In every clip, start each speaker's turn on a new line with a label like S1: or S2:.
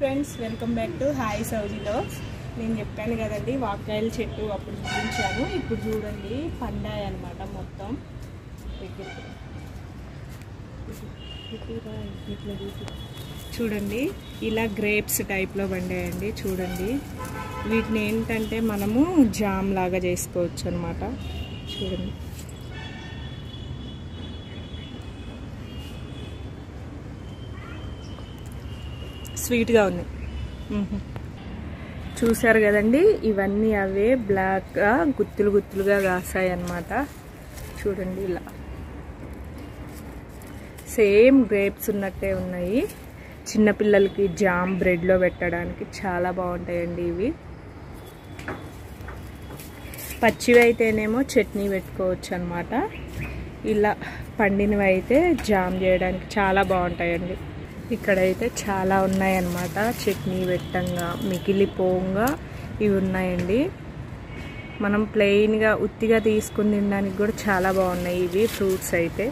S1: Friends welcome back to hi సౌజీలో నేను చెప్పాను కదండి వాకాయల చెట్టు అప్పుడు చూపించాను ఇప్పుడు చూడండి పండాయి అనమాట మొత్తం దగ్గరికి. ఇటురా, ఇట్లా చూపి. చూడండి ఇలా గ్రేప్స్ టైప్లో పండాయండి చూడండి వీటిని ఏంటంటే మనము జామ్ లాగా చేసుకోవచ్చు అనమాట చూడండి స్వీట్గా ఉంది మ్మ్. చూసారు కదండి ఇవన్నీ అవే బ్లాక్గా గుత్తులు గుత్తులుగా కాసాయి అన్నమాట చూడండి ఇలా సేమ్ గ్రేప్స్ ఉన్నట్టే ఉన్నాయి చిన్నపిల్లలకి జామ్ బ్రెడ్లో పెట్టడానికి చాలా బాగుంటాయండి ఇవి పచ్చివి అయితేనేమో చట్నీ పెట్టుకోవచ్చు అనమాట ఇలా పండినవి అయితే జామ్ చేయడానికి చాలా బాగుంటాయండి ఇక్కడైతే చాలా ఉన్నాయన్నమాట చట్నీ పెట్టంగా మిగిలిపోంగా ఇవి ఉన్నాయండి మనం ప్లెయిన్గా ఉత్తిగా తీసుకుని తినడానికి కూడా చాలా బాగున్నాయి ఇవి ఫ్రూట్స్ అయితే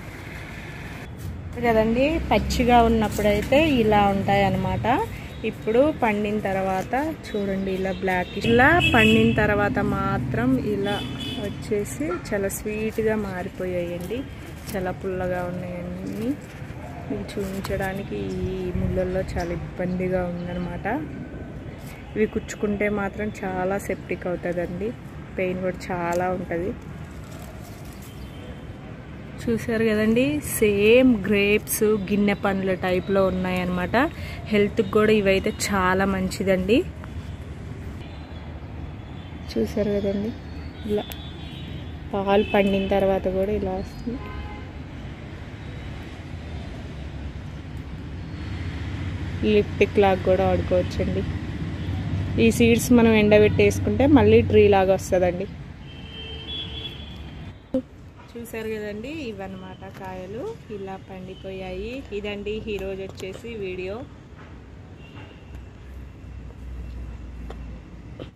S1: కదండి పచ్చిగా ఉన్నప్పుడైతే ఇలా ఉంటాయి అన్నమాట ఇప్పుడు పండిన తర్వాత చూడండి ఇలా బ్లాక్ ఇలా పండిన తర్వాత మాత్రం ఇలా వచ్చేసి చాలా స్వీట్గా మారిపోయాయండి చాలా పుల్లగా ఉన్నాయండి ఇవి చూపించడానికి ఈ ముళ్ళల్లో చాలా ఇబ్బందిగా ఉందన్నమాట ఇవి కుచ్చుకుంటే మాత్రం చాలా సెప్టిక్ అవుతుందండి పెయిన్ కూడా చాలా ఉంటుంది చూసారు కదండి సేమ్ గ్రేప్స్ గిన్నె పండ్ల టైప్లో ఉన్నాయన్నమాట హెల్త్కి కూడా ఇవైతే చాలా మంచిదండి చూసారు కదండి ఇలా పాలు పండిన తర్వాత కూడా ఇలా వస్తుంది లిప్టిక్ లాగా కూడా వాడుకోవచ్చండి ఈ సీడ్స్ మనం ఎండబెట్టేసుకుంటే మళ్ళీ ట్రీ లాగా వస్తుందండి చూసారు కదండి ఇవన్నమాట కాయలు ఇలా పండిపోయాయి ఇదండి ఈరోజు వచ్చేసి వీడియో